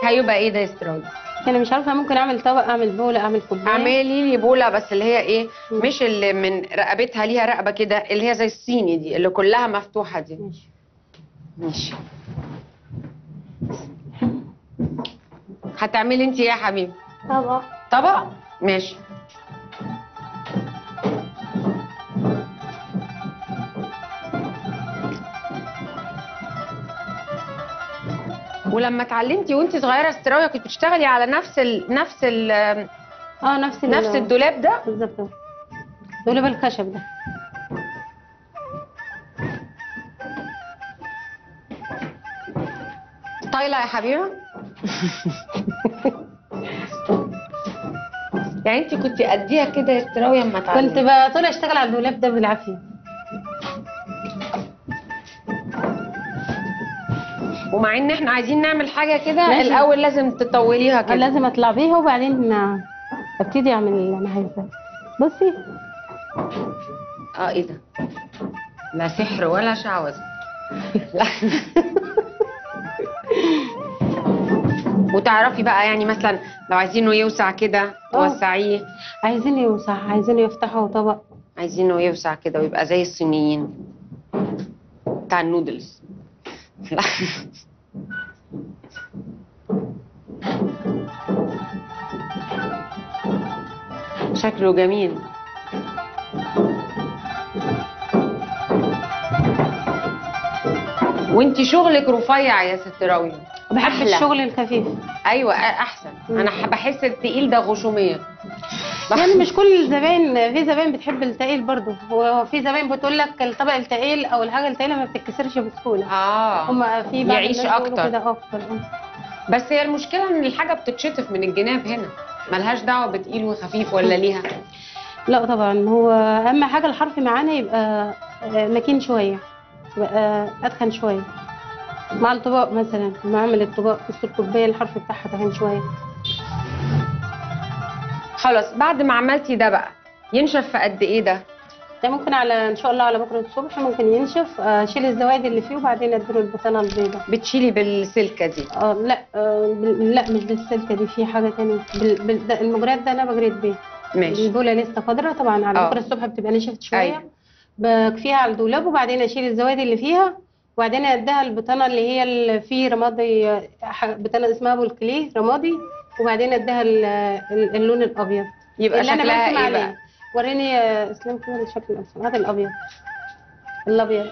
هيبقى ايه ده يا استراوي انا مش عارفه ممكن اعمل طبق اعمل بوله اعمل كوبايه اعملي لي بوله بس اللي هي ايه مم. مش اللي من رقبتها ليها رقبه كده اللي هي زي الصيني دي اللي كلها مفتوحه دي ماشي ماشي هتعملي انت ايه يا حبيبي طبعا طبق ماشي ولما اتعلمتي وانت صغيره استراويه كنت بتشتغلي على نفس ال... نفس ال... اه نفس ال- نفس الدولاب ده بالظبط دولاب الخشب ده طايله يا حبيبه يعني انت كنت قديها كده يا استراويه اما كنت اتعلمتي بقى طول اشتغل على الدولاب ده بالعافيه ومع ان احنا عايزين نعمل حاجه كده ماشي. الاول لازم تطوليها كده لازم اطلع بيها وبعدين ابتدي اعمل اللي انا عايزاه بصي اه ايه ده لا سحر ولا شعوذه لا وتعرفي بقى يعني مثلا لو عايزينه يوسع كده آه. توسعيه عايزين يوسع عايزين يفتحوا طبق عايزينه يوسع كده ويبقى زي الصينيين بتاع النودلز لا. شكله جميل وانتي شغلك رفيع يا ست راوية بحب أحلى. الشغل الخفيف ايوه احسن انا ح- بحس التقيل ده غشوميه يعني مش كل الزباين في زباين بتحب التقيل برضه وفي زباين بتقول لك الطبق التقيل او الحاجه التقيله ما بتتكسرش بسهوله اه هم في بعض يعيش الناس بيقولوا أكتر. كده اكتر آه. بس هي المشكله ان الحاجه بتتشطف من الجناب هنا ملهاش دعوه بتقيل وخفيف ولا ليها لا طبعا هو اهم حاجه الحرف معانا يبقى آه، مكين شويه يبقى اتخن شويه مع الطباق مثلا لما اعمل الطباق بس الكوبايه الحرف بتاعها تخن شويه خلاص بعد ما عملتي ده بقى ينشف في قد ايه ده ده ممكن على ان شاء الله على بكره الصبح ممكن ينشف آه، اشيل الزوائد اللي فيه وبعدين اديله البطانه البيضاء بتشيلي بالسلكه دي اه لا آه بال- لا مش بالسلكه دي في حاجه تانية بال... بال... ده المجريات ده انا بجريد بيه ماشي البوله لسه خضراء طبعا على آه. بكره الصبح بتبقى نشفت شويه أيوة. بكفيها على الدولاب وبعدين اشيل الزوائد اللي فيها وبعدين اديها البطانه اللي هي اللي في رمادي ح- بطانه اسمها ابو الكليه رمادي وبعدين اديها ال- ال- اللون الابيض يبقى اللي انا شكلها برسم ايه عليه بقى وريني يا اسلام كده الشكل الأبيض. هذا الابيض الابيض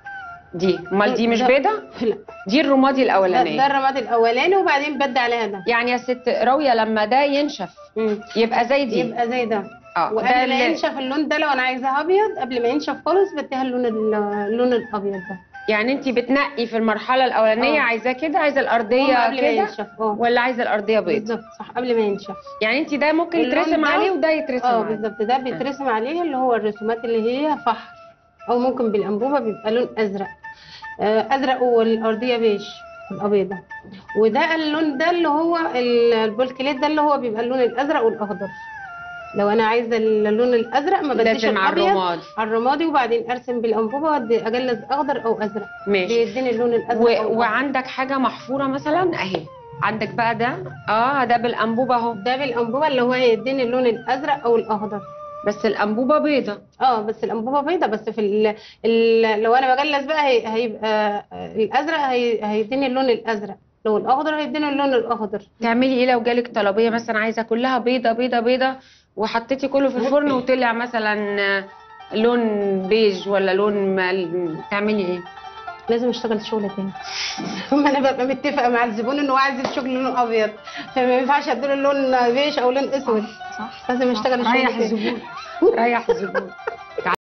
دي امال دي مش ده- بيضه لا دي الرمادي ده, ده الاولانيه الرمادي الاولاني وبعدين بدي عليها ده يعني يا ست راويه لما ده ينشف مم. يبقى زي دي يبقى زي ده اه ده وقبل ما اللي ينشف اللون ده لو انا عايزاه ابيض قبل ما ينشف خالص بديها اللون ال- اللون الابيض ده يعني انت بتنقي في المرحله الاولانيه آه. عايزاه كده عايزه هو الارضيه قبل ما كده ينشف اه ولا عايزه الارضيه بيض بالظبط صح قبل ما ينشف يعني انت ده ممكن اللون يترسم ده- عليه وده يترسم اه عليه بالظبط ده بيترسم عليه اللي هو الرسومات اللي هي فحم او ممكن بالانبوبه بيبقى لون ازرق آه، ازرق والارضيه بيج تبقى بيضه وده اللون ده اللي هو ال- البولكليت ده اللي هو بيبقى اللون الازرق والاخضر لو انا عايزه اللون الازرق ما بديش لازم على الابيض الرماد على الرمادي وبعدين ارسم بالانبوبه وأدي- اجلز اخضر او ازرق ماشي بيديني اللون الازرق و... أو الأخضر. وعندك حاجه محفوره مثلا اهي عندك بقى ده اه ده بالانبوبه اهو ده بالانبوبه اللي هو يديني اللون الازرق او الاخضر بس الانبوبه بيضه اه بس الانبوبه بيضه بس في ال... ال... لو انا بجلس بقى هي... هيبقى الازرق هي... هيديني اللون الازرق لو الاخضر هيديني اللون الاخضر تعملي ايه لو جالك طلبيه مثلا عايزه كلها بيضه بيضه بيضه وحطيتي كله في الفرن وطلع مثلا آه، لون بيج ولا لون مال... تعملي ايه لازم اشتغل شغل تاني ثم انا ببقى متفقه مع الزبون انه عايز الشغل لونه ابيض فما ينفعش اديله اللون بيج او لون اسود صح لازم اشتغل الشغل ريح تاني الزبون ريح الزبون